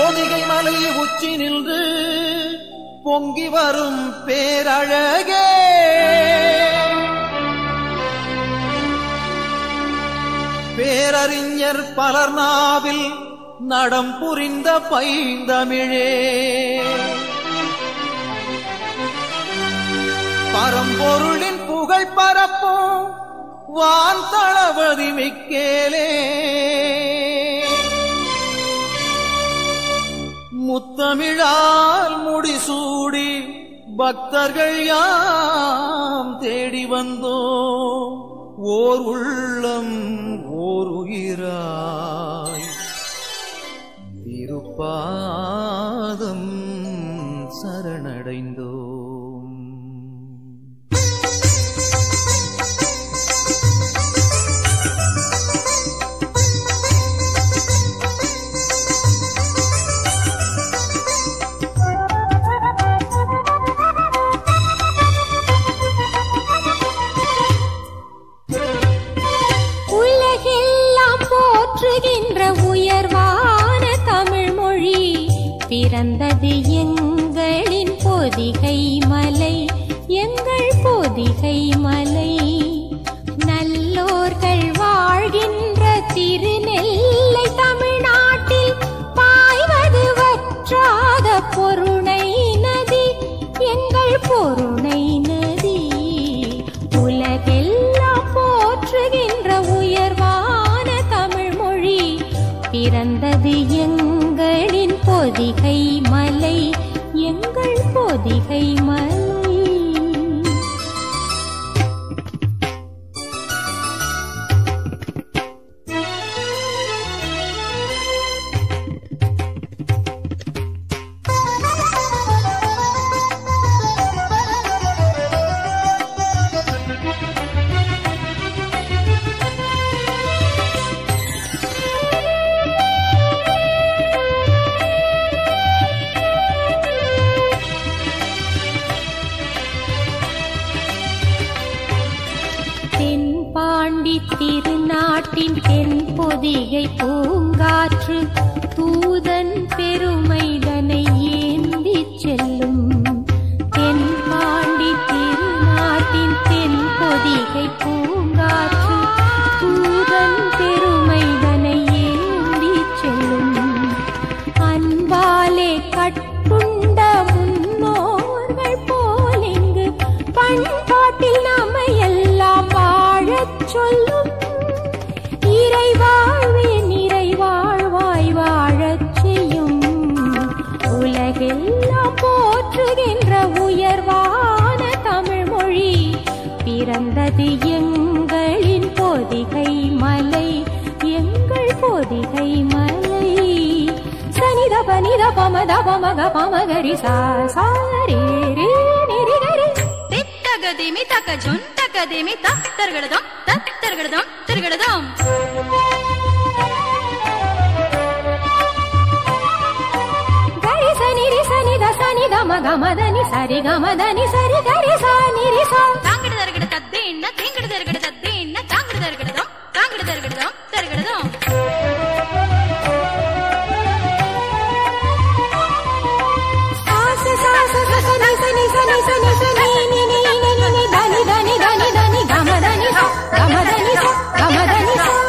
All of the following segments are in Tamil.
பொதிகை மலை உச்சி நின்று பொங்கி வரும் பேரழகே பேரறிஞர் பலர் நாவில் நடம் புரிந்த பைந்தமிழே பரம்பொருளின் புகழ் பரப்பும் வான் தளபதி மிக்கேலே முத்தமிழால் முடிசூடி பக்தர்கள் யாம் தேடி வந்தோம் ஓர் உள்ளம் ஓர் உயிராய் திருப்பாதம் சரணடைந்தோம் உலகெல்லாம் போற்றுகின்ற உயர்வான தமிழ் மொழி பிறந்தது எங்களின் பொதிகை மலை எங்கள் பொதிகை மலை நல்லோர்கள் வாழ்கின்ற திருநெல்லை தமிழ்நாட்டில் பாய்வது வற்றாத பொருணை நதி எங்கள் பொருணை நதி உலகெல்லாம் போற்றுகின்ற உயர்வான தமிழ் மொழி பிறந்தது எங்களின் பொதிகை மலை எங்கள் பொதிகை மலை தென்பாண்டி திருநாட்டின் தென் பொதிகை பூங்காற்று தூதன் பெருமைதனை ஏந்திச் செல்லும் தென்பாண்டி திருநாட்டின் தென் பொதிகை பூங்காற்று தூதன் பெருமைதனை ஏந்திச் செல்லும் அன்பாலே கட்டுண்ட முன்னோர்கள் போல் இங்கு பண்பாட்டில் நாம எல்லாம் வாழச் சொல்லும் இறைவாழ்வே நிறைவாழ்வாய் வாழச் செய்யும் உலகெல்லாம் போற்றுகின்ற உயர்வான தமிழ் மொழி பிறந்தது எங்களின் பொதிகை மலை எங்கள் பொதிகை மலை சனித பனித பமத பமக பமகரி சா சாரி ரே நிரி கரி திட்டகதிமி தக்க ஜுன் தக்கதிமி தத்தர்கடதம் தத்தர்கடதம் திருகடதம் గరి సని రి సని ద సని ద మ గ మ ద ని సరి గ మ ద ని సరి గరి సా ని రి సా தாங்கட தருகட தத்தே என்ன தேங்கட தருகட தத்தே என்ன தாங்கட தருகடதம் தாங்கட தருகடதம் தருகடதம் సా స సా స స స ని స ని స ని స ని స ని ని ని ని ని ని ద ని ద ని ద ని ద ని గ మ ద ని సా గ మ ద ని సా గ మ ద ని సా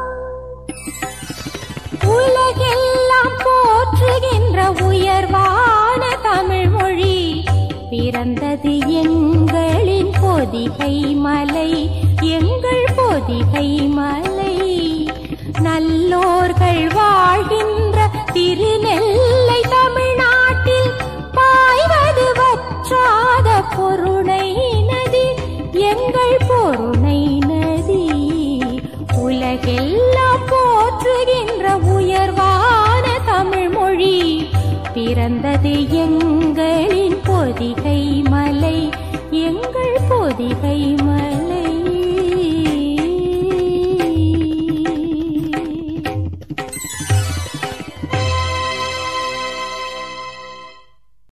உலகெல்லாம் போற்றுகின்ற உயர்வான தமிழ் மொழி பிறந்தது எங்களின் பொதிகை மலை எங்கள் பொதிகை மலை நல்லோர்கள் வாழ்கின்ற திருநெல்லை தமிழ்நாட்டில் பாய்வது வற்றாத பொருணை நதி எங்கள் பொருணை நதி உலகெல்லாம் போற்றுகின்ற உயர்வான தமிழ் மொழி பிறந்தது எங்களின் பொதிகை மலை எங்கள் பொதிகை மலை